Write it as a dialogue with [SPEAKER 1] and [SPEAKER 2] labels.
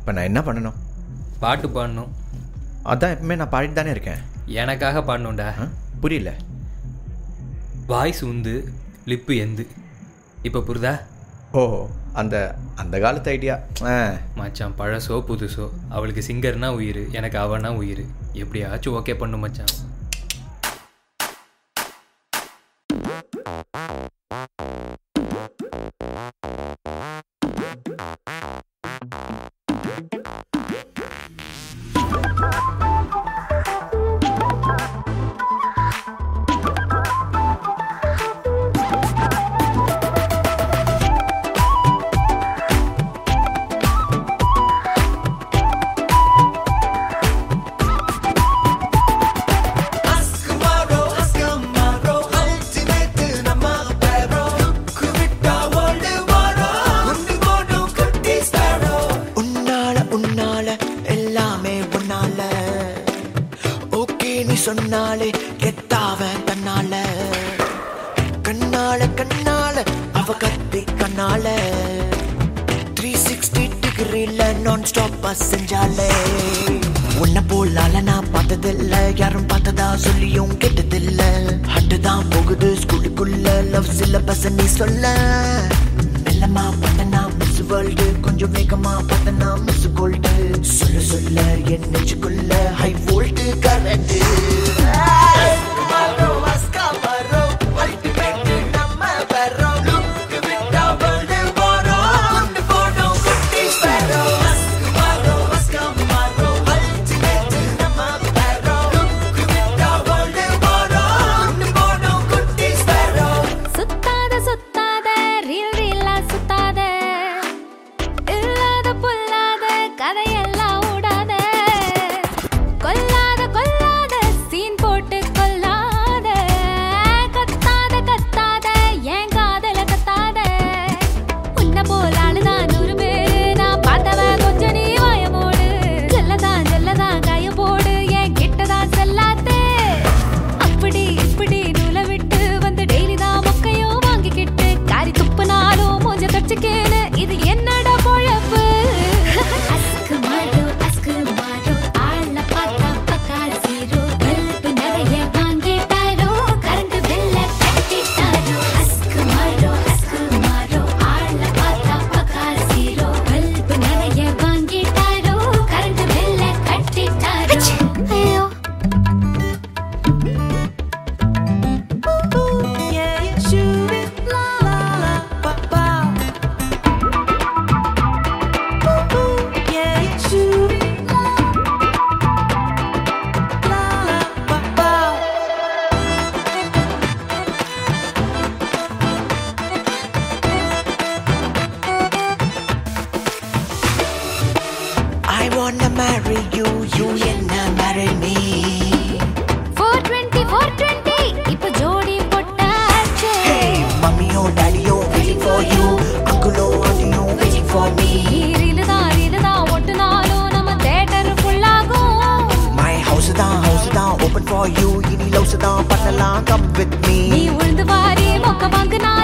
[SPEAKER 1] இப்போ நான் என்ன பண்ணணும்
[SPEAKER 2] பாட்டு பாடணும்
[SPEAKER 1] அதான் எப்பவுமே நான் பாடிட்டு தானே இருக்கேன்
[SPEAKER 2] எனக்காக பாடணும்டா
[SPEAKER 1] ஆ? புரியல
[SPEAKER 2] வாய்ஸ் உந்து லிப்பு எந்து இப்போ புரிதா
[SPEAKER 1] ஓ அந்த அந்த காலத்து ஐடியா ஆ
[SPEAKER 2] மச்சான் பழசோ புதுசோ அவளுக்கு சிங்கர்னா உயிர் எனக்கு அவனா உயிர் எப்படியாச்சும் ஓகே பண்ணு மச்சான்
[SPEAKER 3] உன்னால உன்னால எல்லாமே உன்னால ஓகே நீ சொன்னாலே கெத்தாவன் தன்னால கண்ணால கண்ணால அவ கத்தி கண்ணால த்ரீ சிக்ஸ்டி டிகிரில நான் ஸ்டாப்பா செஞ்சாலே உன்னை போலால நான் பார்த்ததில்ல யாரும் பார்த்ததா சொல்லியும் கேட்டதில்ல ஹட்டு தான் போகுது ஸ்கூலுக்குள்ள லவ் சிலபஸ் நீ சொல்ல மெல்லமா பண்ணனா மிஸ் வேர்ல்டு கொஞ்சம் வேகமா பார்த்தனா மிஸ் கோல்டு சொல்ல சொல்ல என் நெஞ்சுக்குள்ள ஹை வோல்ட் கரண்ட்
[SPEAKER 4] சுத்தாத சுத்தாத ரீல் ரீலா சுத்தாத இல்லாத பொல்லாத கதையெல்லாம் ஓடாத கொல்லாத கொல்லாத சீன் போட்டு கொல்லாத கத்தாத கத்தாத ஏன் காதல கத்தாத உன்ன போல ஆளுதான் நூறு பேரு நான் பார்த்தவ கொஞ்சம் நீ வாயமோடு செல்லதான் செல்லதான் காய போடு என் கிட்டதான் செல்லாதே அப்படி இப்படி நூலை விட்டு வந்து டெய்லி தான் மொக்கையோ வாங்கிக்கிட்டு காரி துப்புனாலும் மூஞ்ச கடிச்சுக்கேன்னு இது என்னடா பொழப்பு அஸ்கு மாடு அஸ்கு மாடு ஆள பார்த்தா பக்கால சீரோ கல்பு நிறைய வாங்கிட்டாரோ கரண்ட் பில்ல கட்டிட்டாரோ அஸ்கு மாடு அஸ்கு மாடு ஆள பார்த்தா பக்கால சீரோ கல்பு நிறைய வாங்கிட்டாரோ கரண்ட் பில்ல கட்டிட்டாரோ ஐயோ
[SPEAKER 3] I wanna marry you, you என்ன marry me.
[SPEAKER 4] 420 420 இப்ப ஜோடி போட்டாச்சு
[SPEAKER 3] Hey, மம்மியோ டாடியோ waiting for you, அங்குலோ ஆண்டியோ waiting for me.
[SPEAKER 4] ரீலு தான் ரீலு தான் ஒட்டுனாலும் நம்ம தேட்டர் ஃபுல்லாகும்
[SPEAKER 3] My house தான் house தான் open for you, இனி லவ்ஸ் தான் பண்ணலாம் come with me.
[SPEAKER 4] நீ உழுந்து வாரி மொக்க வாங்குனா